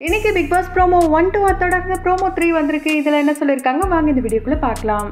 இன்னைக்கு Bigg Boss promo one two தொடர்ந்து promo three வந்திருக்கு இதில் என்ன சொல்லியிருக்காங்க வாங்க இந்த வீடியோக்குள்ளே பார்க்கலாம்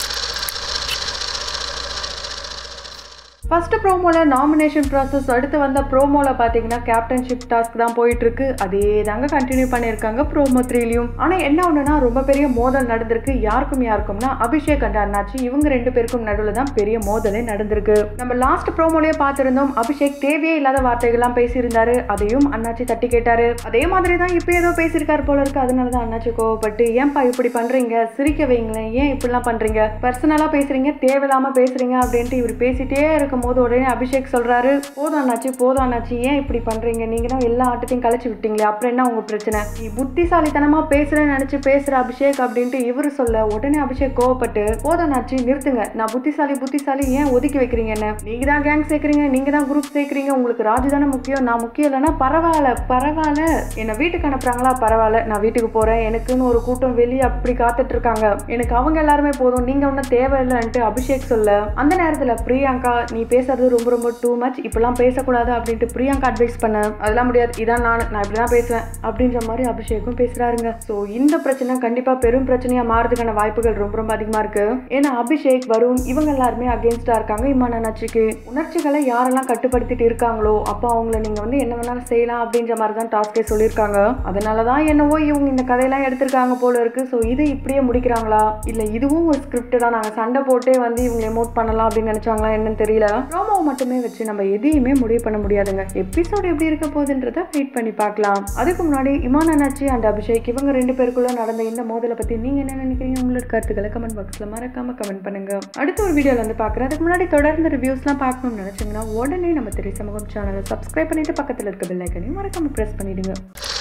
ஃபர்ஸ்ட் ப்ரோமோவில் நாமினேஷன் ப்ராசஸ் அடுத்து வந்த ப்ரோமோவில் பார்த்தீங்கன்னா கேப்டன்ஷிப் டாஸ்க் தான் போயிட்டு இருக்கு அதே தாங்க கண்டினியூ பண்ணியிருக்காங்க ப்ரோமோ த்ரீலையும் ஆனால் என்ன ஒன்றுனா ரொம்ப பெரிய மோதல் நடந்திருக்கு யாருக்கும் யாருக்கும்னா அபிஷேக் அண்ட் அண்ணாச்சி இவங்க ரெண்டு பேருக்கும் நடுவில் தான் பெரிய மோதலே நடந்திருக்கு நம்ம லாஸ்ட் ப்ரோமோலயே பார்த்துருந்தோம் அபிஷேக் தேவையே இல்லாத வார்த்தைகள்லாம் பேசியிருந்தாரு அதையும் அண்ணாச்சி தட்டி கேட்டாரு அதே மாதிரி தான் இப்போ ஏதோ பேசியிருக்காரு போல இருக்கு அதனால தான் அண்ணாச்சி கோவப்பட்டு ஏன்பா இப்படி பண்றீங்க சிரிக்க வைங்களேன் ஏன் இப்படிலாம் பண்றீங்க பர்சனலாக பேசுறீங்க தேவையில்லாம பேசுறீங்க அப்படின்ட்டு இவர் பேசிட்டே இருக்கும்போது உடனே அபிஷேக் சொல்றாரு போதும் அண்ணாச்சி போதும் அண்ணாச்சி ஏன் இப்படி பண்றீங்க நீங்க தான் எல்லா ஆட்டத்தையும் கழிச்சு விட்டீங்களே அப்புறம் என்ன உங்க பிரச்சனை நீ புத்திசாலித்தனமா பேசுறேன்னு நினைச்சு பேசுற அபிஷேக் அப்படின்ட்டு இவர் சொல்ல உடனே அபிஷேக் கோவப்பட்டு போதும் அண்ணாச்சி நிறுத்துங்க நான் புத்திசாலி புத்திசாலி ஏன் ஒதுக்கி வைக்கிறீங்க என்ன நீங்க தான் கேங் சேர்க்குறீங்க நீங்க தான் குரூப் சேர்க்குறீங்க உங்களுக்கு ராஜு தானே முக்கியம் நான் முக்கியம் இல்லைன்னா பரவாயில்ல பரவாயில்ல என்னை வீட்டுக்கு அனுப்புறாங்களா பரவாயில்ல நான் வீட்டுக்கு போறேன் எனக்குன்னு ஒரு கூட்டம் வெளியே அப்படி காத்துட்டு இருக்காங்க எனக்கு அவங்க எல்லாருமே போதும் நீங்க ஒன்றும் தேவையில்லைன்ட்டு அபிஷேக் சொல்ல அந்த நேரத்துல பிரியங்கா நீ பேசுறது ரொம்ப ரொம்ப டூ மச் இப்பெல்லாம் பேசக்கூடாது அப்படின்ட்டு பிரியங்கா அட்வைஸ் பண்ண அதெல்லாம் முடியாது இதான் நான் நான் இப்படி தான் பேசுவேன் அப்படின்ற மாதிரி அபிஷேக்கும் பேசுறாருங்க ஸோ இந்த பிரச்சனை கண்டிப்பா பெரும் பிரச்சனையா மாறதுக்கான வாய்ப்புகள் ரொம்ப ரொம்ப அதிகமா இருக்கு ஏன்னா அபிஷேக் வருண் இவங்க எல்லாருமே அகேன்ஸ்டா இருக்காங்க இம்மான நச்சுக்கு உணர்ச்சிகளை யாரெல்லாம் கட்டுப்படுத்திட்டு இருக்காங்களோ அப்போ அவங்கள நீங்க வந்து என்ன வேணாலும் செய்யலாம் அப்படின்ற மாதிரி தான் டாஸ்கே சொல்லியிருக்காங்க அதனால தான் என்னவோ இவங்க இந்த கதையெல்லாம் எடுத்திருக்காங்க போல இருக்கு ஸோ இது இப்படியே முடிக்கிறாங்களா இல்ல இதுவும் ஒரு ஸ்கிரிப்ட் தான் நாங்க சண்டை போட்டே வந்து இவங்க எமோட் பண்ணலாம் அப்படின்னு நினைச்சாங்களா என்னன்னு தெரியல ப்ரோமோ மட்டுமே வச்சு நம்ம எதையுமே முடிவு பண்ண முடியாதுங்க எபிசோட் எப்படி இருக்க போகுதுன்றத வெயிட் பண்ணி பார்க்கலாம் அதுக்கு முன்னாடி இமான் அண்ணாச்சி அண்ட் அபிஷேக் இவங்க ரெண்டு பேருக்குள்ள நடந்த இந்த மோதலை பத்தி நீங்க என்ன நினைக்கிறீங்க உங்களோட கருத்துக்களை கமெண்ட் பாக்ஸ்ல மறக்காம கமெண்ட் பண்ணுங்க அடுத்த ஒரு வீடியோல வந்து பார்க்குறேன் அதுக்கு முன்னாடி தொடர்ந்து ரிவ்யூஸ்லாம் பார்க்கணும்னு நினைச்சீங்கன்னா உடனே நம்ம திரை சமூகம் சேனலை சப்ஸ்கிரைப் பண்ணிட்டு பக்கத்தில் இருக்க பெல் ஐக்கனையும் மறக்காம ப்ரெஸ் பண்ணிடுங்க